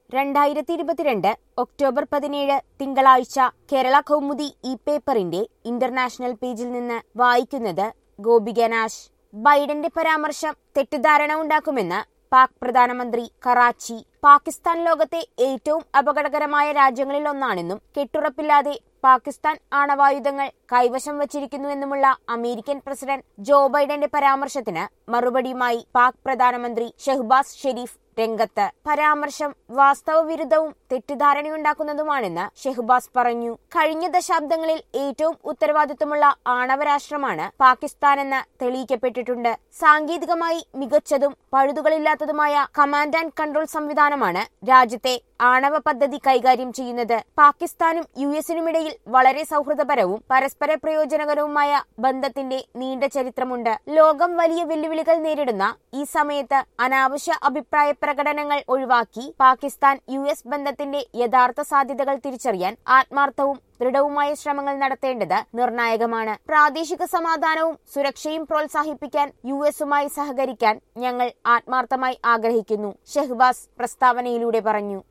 രണ്ടായിരത്തി ഇരുപത്തിരണ്ട് ഒക്ടോബർ പതിനേഴ് തിങ്കളാഴ്ച കേരള കൗമുദി ഈ പേപ്പറിന്റെ ഇന്റർനാഷണൽ പേജിൽ നിന്ന് വായിക്കുന്നത് ഗോപിക നാശ് ബൈഡന്റെ പരാമർശം തെറ്റിദ്ധാരണ ഉണ്ടാക്കുമെന്ന് പാക് പ്രധാനമന്ത്രി കറാച്ചി പാകിസ്ഥാൻ ലോകത്തെ ഏറ്റവും അപകടകരമായ രാജ്യങ്ങളിൽ ഒന്നാണെന്നും കെട്ടുറപ്പില്ലാതെ പാകിസ്ഥാൻ ആണവായുധങ്ങൾ കൈവശം വച്ചിരിക്കുന്നുവെന്നുമുള്ള അമേരിക്കൻ പ്രസിഡന്റ് ജോ ബൈഡന്റെ പരാമർശത്തിന് മറുപടിയുമായി പാക് പ്രധാനമന്ത്രി ഷെഹ്ബാസ് ഷെരീഫ് രംഗത്ത് പരാമർശം വാസ്തവവിരുദ്ധവും തെറ്റിദ്ധാരണയുണ്ടാക്കുന്നതുമാണെന്ന് ഷെഹ്ബാസ് പറഞ്ഞു കഴിഞ്ഞ ദശാബ്ദങ്ങളിൽ ഏറ്റവും ഉത്തരവാദിത്വമുള്ള ആണവരാഷ്ട്രമാണ് പാകിസ്ഥാനെന്ന് തെളിയിക്കപ്പെട്ടിട്ടുണ്ട് സാങ്കേതികമായി മികച്ചതും പഴുതുകളില്ലാത്തതുമായ കമാൻഡ് ആൻഡ് കൺട്രോൾ സംവിധാനമാണ് രാജ്യത്തെ ആണവ പദ്ധതി കൈകാര്യം ചെയ്യുന്നത് പാകിസ്ഥാനും യു എസിനുമിടയിൽ വളരെ സൗഹൃദപരവും പരസ്പര പ്രയോജനകരവുമായ ബന്ധത്തിന്റെ നീണ്ട ചരിത്രമുണ്ട് ലോകം വലിയ വെല്ലുവിളികൾ നേരിടുന്ന ഈ സമയത്ത് അനാവശ്യ അഭിപ്രായ പ്രകടനങ്ങൾ ഒഴിവാക്കി പാകിസ്ഥാൻ യു എസ് ബന്ധത്തിന്റെ യഥാർത്ഥ സാധ്യതകൾ തിരിച്ചറിയാൻ ആത്മാർത്ഥവും ദൃഢവുമായ ശ്രമങ്ങൾ നടത്തേണ്ടത് നിർണായകമാണ് പ്രാദേശിക സമാധാനവും സുരക്ഷയും പ്രോത്സാഹിപ്പിക്കാൻ യു എസുമായി സഹകരിക്കാൻ ഞങ്ങൾ ആത്മാർത്ഥമായി ആഗ്രഹിക്കുന്നു ഷെഹ്ബാസ് പ്രസ്താവനയിലൂടെ പറഞ്ഞു